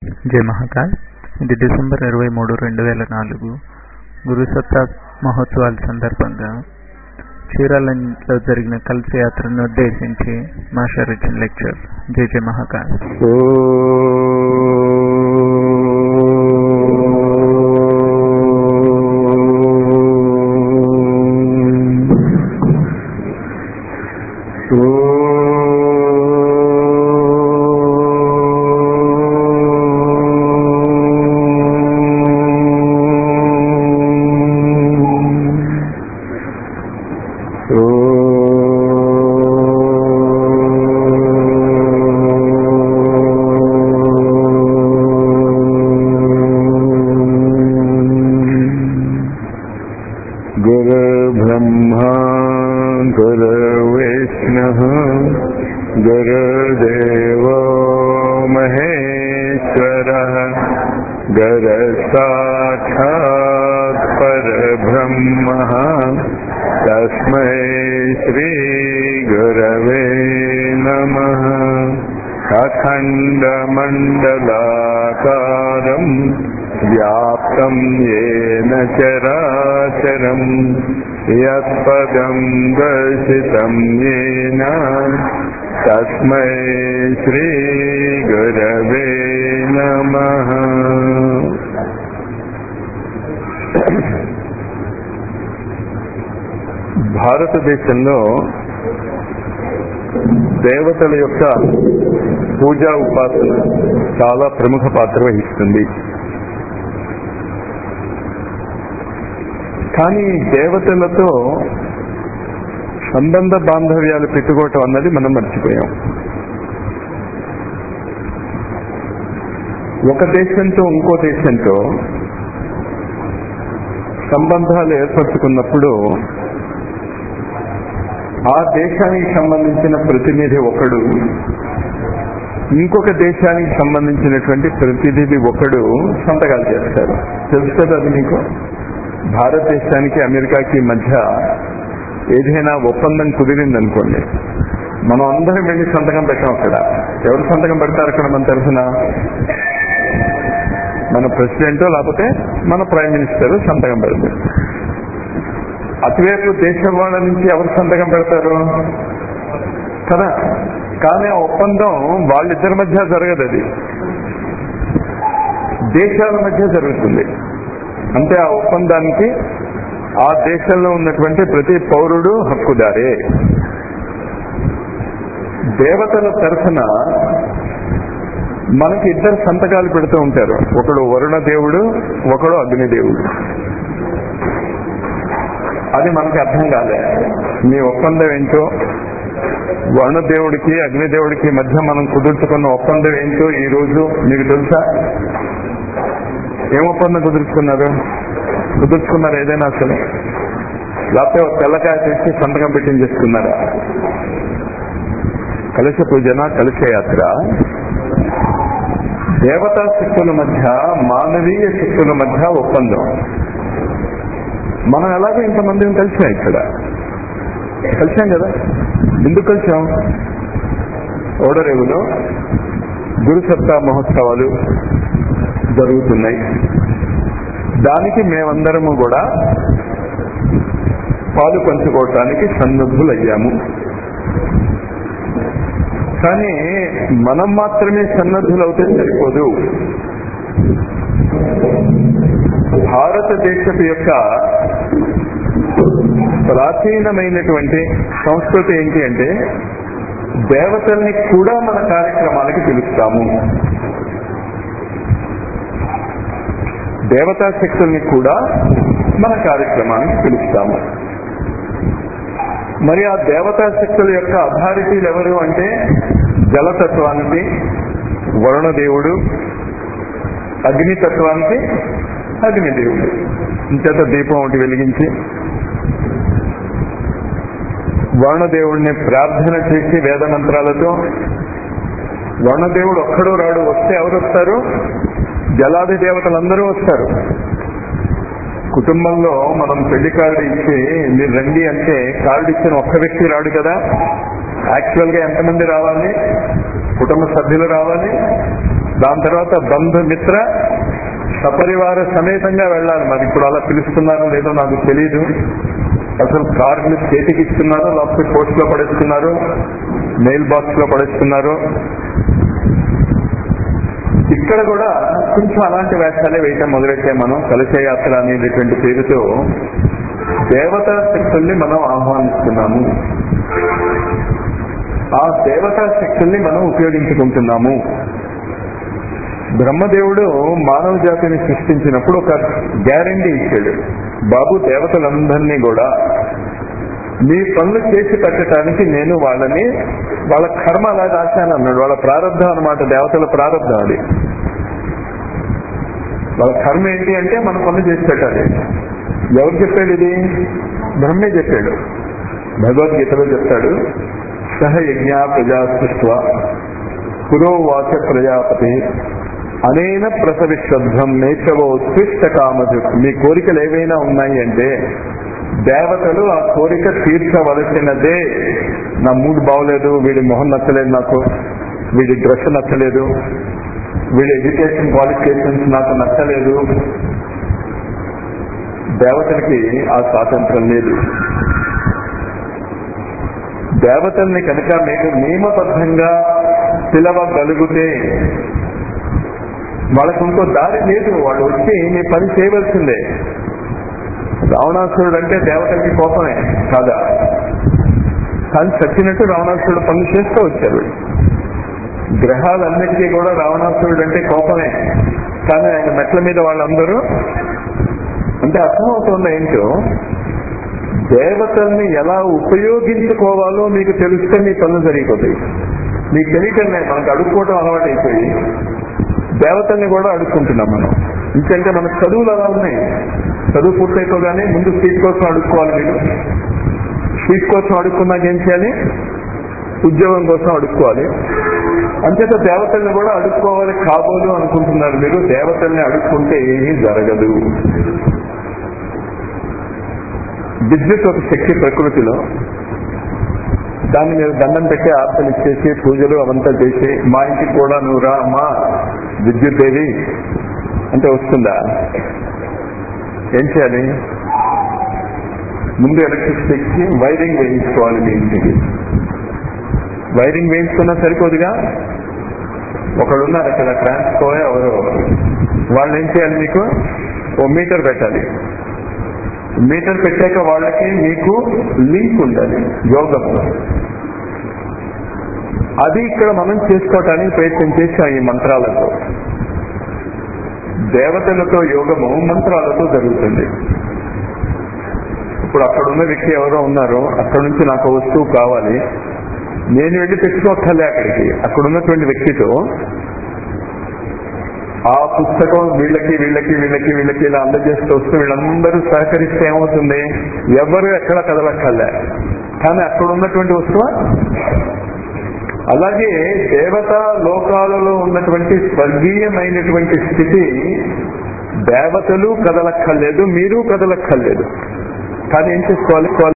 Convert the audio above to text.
జై మహాకాల్ ఇది డిసెంబర్ ఇరవై మూడు రెండు వేల నాలుగు గురు సత్తా మహోత్సవాల సందర్భంగా చీరాలలో జరిగిన కల్సి యాత్రను ఉద్దేశించి మాస్టర్ ఇచ్చిన లెక్చర్ జై జై మహాకాల్ गुरुर्ब्रह्मा गुरुर्विष्णुः गुरुर्देवो महेश्वरः गुरसाक्षात् परब्रह्मः तस्मै श्रीगुरवे नमः अखण्डमण्डलाकारम् व्याप्तं येन चराचरम् यत्पदं दर्शितं येन तस्मै श्रीगुरवे नमः భారతదేశంలో దేవతల యొక్క పూజా ఉపాసన చాలా ప్రముఖ పాత్ర వహిస్తుంది కానీ దేవతలతో సంబంధ బాంధవ్యాలు పెట్టుకోవటం అన్నది మనం మర్చిపోయాం ఒక దేశంతో ఇంకో దేశంతో సంబంధాలు ఏర్పరచుకున్నప్పుడు ఆ దేశానికి సంబంధించిన ప్రతినిధి ఒకడు ఇంకొక దేశానికి సంబంధించినటువంటి ప్రతినిధి ఒకడు సంతకాలు చేస్తారు తెలుసు కదా అది మీకు భారతదేశానికి అమెరికాకి మధ్య ఏదైనా ఒప్పందం కుదిరిందనుకోండి మనం అందరం వెళ్ళి సంతకం పెట్టాం అక్కడ ఎవరు సంతకం పెడతారు అక్కడ మన తరఫున మన ప్రెసిడెంట్ లేకపోతే మన ప్రైమ్ మినిస్టర్ సంతకం పెడతారు అటువైపు దేశం వాళ్ళ నుంచి ఎవరు సంతకం పెడతారు కదా కానీ ఆ ఒప్పందం వాళ్ళిద్దరి మధ్య జరగదు అది దేశాల మధ్య జరుగుతుంది అంటే ఆ ఒప్పందానికి ఆ దేశంలో ఉన్నటువంటి ప్రతి పౌరుడు హక్కుదారే దేవతల తరఫున మనకి ఇద్దరు సంతకాలు పెడుతూ ఉంటారు ఒకడు వరుణ దేవుడు ఒకడు అగ్నిదేవుడు అది మనకి అర్థం కాలే మీ ఒప్పందం ఏంటో వరుణదేవుడికి అగ్నిదేవుడికి మధ్య మనం కుదుర్చుకున్న ఒప్పందం ఏంటో ఈ రోజు మీకు తెలుసా ఏం ఒప్పందం కుదుర్చుకున్నారు కుదుర్చుకున్నారు ఏదైనా అసలు లేకపోతే ఒక తెల్లకాయ తెచ్చి సంతకం పెట్టించేసుకున్నారా కలశ పూజన కలశ యాత్ర దేవతా శక్తుల మధ్య మానవీయ శక్తుల మధ్య ఒప్పందం మనం ఎలాగో ఇంతమంది కలిసాం ఇక్కడ కలిసాం కదా ఎందుకు కలిసాం ఓడరేవులో గురు సత్తా మహోత్సవాలు జరుగుతున్నాయి దానికి మేమందరము కూడా పాలు పంచుకోవటానికి సన్నద్ధులయ్యాము కానీ మనం మాత్రమే సన్నద్ధులవుతే సరిపోదు భారతదేశపు యొక్క ప్రాచీనమైనటువంటి సంస్కృతి ఏంటి అంటే దేవతల్ని కూడా మన కార్యక్రమాలకి పిలుస్తాము దేవతా శక్తుల్ని కూడా మన కార్యక్రమానికి పిలుస్తాము మరి ఆ దేవతా శక్తుల యొక్క అథారిటీలు ఎవరు అంటే జలతత్వానికి వరుణదేవుడు అగ్నితత్వానికి అగ్నిదేవుడు ఇంచేత దీపం ఒకటి వెలిగించి వరుణదేవుడిని ప్రార్థన చేసి వేద మంత్రాలతో వరుణదేవుడు ఒక్కడో రాడు వస్తే ఎవరు వస్తారు జలాది దేవతలందరూ వస్తారు కుటుంబంలో మనం పెళ్లి కార్డు ఇచ్చి మీరు రండి అంటే కార్డు ఇచ్చిన ఒక్క వ్యక్తి రాడు కదా యాక్చువల్ గా ఎంతమంది రావాలి కుటుంబ సభ్యులు రావాలి దాని తర్వాత బంధుమిత్ర సపరివార సమేతంగా వెళ్ళాలి మరి ఇప్పుడు అలా పిలుస్తున్నారో లేదో నాకు తెలియదు అసలు కార్డులు చేతికి ఇస్తున్నారో లేకపోతే పోస్ట్ లో పడేస్తున్నారు మెయిల్ బాక్స్ లో పడేస్తున్నారు ఇక్కడ కూడా కొంచెం అలాంటి వేషాలే వేయటం మొదలెట్టే మనం కలశ యాత్ర అనేటటువంటి పేరుతో దేవతా శక్తుల్ని మనం ఆహ్వానిస్తున్నాము ఆ దేవతా శక్తుల్ని మనం ఉపయోగించుకుంటున్నాము బ్రహ్మదేవుడు మానవ జాతిని సృష్టించినప్పుడు ఒక గ్యారంటీ ఇచ్చాడు బాబు దేవతలందరినీ కూడా మీ పనులు చేసి పెట్టడానికి నేను వాళ్ళని వాళ్ళ కర్మ అలా రాశాను అన్నాడు వాళ్ళ ప్రారంభం అనమాట దేవతల ప్రారంభం అది వాళ్ళ కర్మ ఏంటి అంటే మన పనులు చేసి పెట్టాలి ఎవరు చెప్పాడు ఇది బ్రహ్మే చెప్పాడు భగవద్గీతలో చెప్తాడు సహ యజ్ఞ ప్రజా సృష్వ పురోవాచ ప్రజాపతి అనేన ప్రసవిశ్వధ్వం నేచవో ఉత్కృష్ట కామధు మీ కోరికలు ఏవైనా ఉన్నాయి అంటే దేవతలు ఆ కోరిక తీర్చవలసినదే నా మూడ్ బాగోలేదు వీడి మొహం నచ్చలేదు నాకు వీడి డ్రెస్ నచ్చలేదు వీడి ఎడ్యుకేషన్ క్వాలిఫికేషన్స్ నాకు నచ్చలేదు దేవతలకి ఆ స్వాతంత్రం లేదు దేవతల్ని కనుక మీకు నియమబద్ధంగా పిలవగలిగితే వాళ్ళకు ఇంకో దారి లేదు వాళ్ళు వచ్చి మీ పని చేయవలసిందే రావణాసురుడు అంటే దేవతలకి కోపమే కాదా కానీ చచ్చినట్టు రావణాసురుడు పనులు చేస్తూ వచ్చారు గ్రహాలన్నిటికీ కూడా రావణాసురుడు అంటే కోపమే కానీ ఆయన మెట్ల మీద వాళ్ళందరూ అంటే అర్థమవుతుంది ఏంటో దేవతల్ని ఎలా ఉపయోగించుకోవాలో మీకు తెలిస్తే మీ పనులు జరిగిపోతాయి మీకు తెలియటం లేదు మనకు అడుక్కోవడం అలవాటు అయిపోయి దేవతల్ని కూడా అడుక్కుంటున్నాం మనం ఇంకంటే మన చదువులు అలా ఉన్నాయి చదువు పూర్తయిపోగానే ముందు సీట్ కోసం అడుక్కోవాలి మీరు సీట్ కోసం అడుక్కున్నాక ఏం చేయాలి ఉద్యోగం కోసం అడుక్కోవాలి అంచేత దేవతల్ని కూడా అడుక్కోవాలి కాబోలు అనుకుంటున్నారు మీరు దేవతల్ని అడుక్కుంటే ఏమీ జరగదు విద్యుత్ ఒక శక్తి ప్రకృతిలో దాన్ని మీరు దండం పెట్టి ఆర్తలు ఇచ్చేసి పూజలు అవంతా చేసి మా ఇంటికి కూడా నువ్వు రా మా విద్యుత్ ఏది అంటే వస్తుందా ఏం చేయాలి ముందు ఎలక్ట్రిసిటీకి వైరింగ్ వేయించుకోవాలి మీ ఇంటికి వైరింగ్ వేయించుకున్నా సరిపోదుగా ఒకడున్నారు అక్కడ ట్రాన్స్కో ఎవరు వాళ్ళు ఏం చేయాలి మీకు ఓ మీటర్ పెట్టాలి మీటర్ పెట్టాక వాళ్ళకి మీకు లింక్ ఉండాలి యోగంలో అది ఇక్కడ మనం చేసుకోవటానికి ప్రయత్నం చేసాం ఈ మంత్రాలతో దేవతలతో యోగము మంత్రాలతో జరుగుతుంది ఇప్పుడు అక్కడ ఉన్న వ్యక్తి ఎవరో ఉన్నారో అక్కడ నుంచి నాకు వస్తువు కావాలి నేను వెళ్ళి తెచ్చుకోక్కర్లే అక్కడికి అక్కడ ఉన్నటువంటి వ్యక్తితో ఆ పుస్తకం వీళ్ళకి వీళ్ళకి వీళ్ళకి వీళ్ళకి ఇలా అందజేస్తూ వస్తూ వీళ్ళందరూ సహకరిస్తే ఏమవుతుంది ఎవరు ఎక్కడ కదలక్కర్లే కానీ అక్కడ ఉన్నటువంటి వస్తువు అలాగే దేవతా లోకాలలో ఉన్నటువంటి స్వర్గీయమైనటువంటి స్థితి దేవతలు కదలక్కర్లేదు మీరు కదలక్కర్లేదు కానీ ఏం చేసుకోవాలి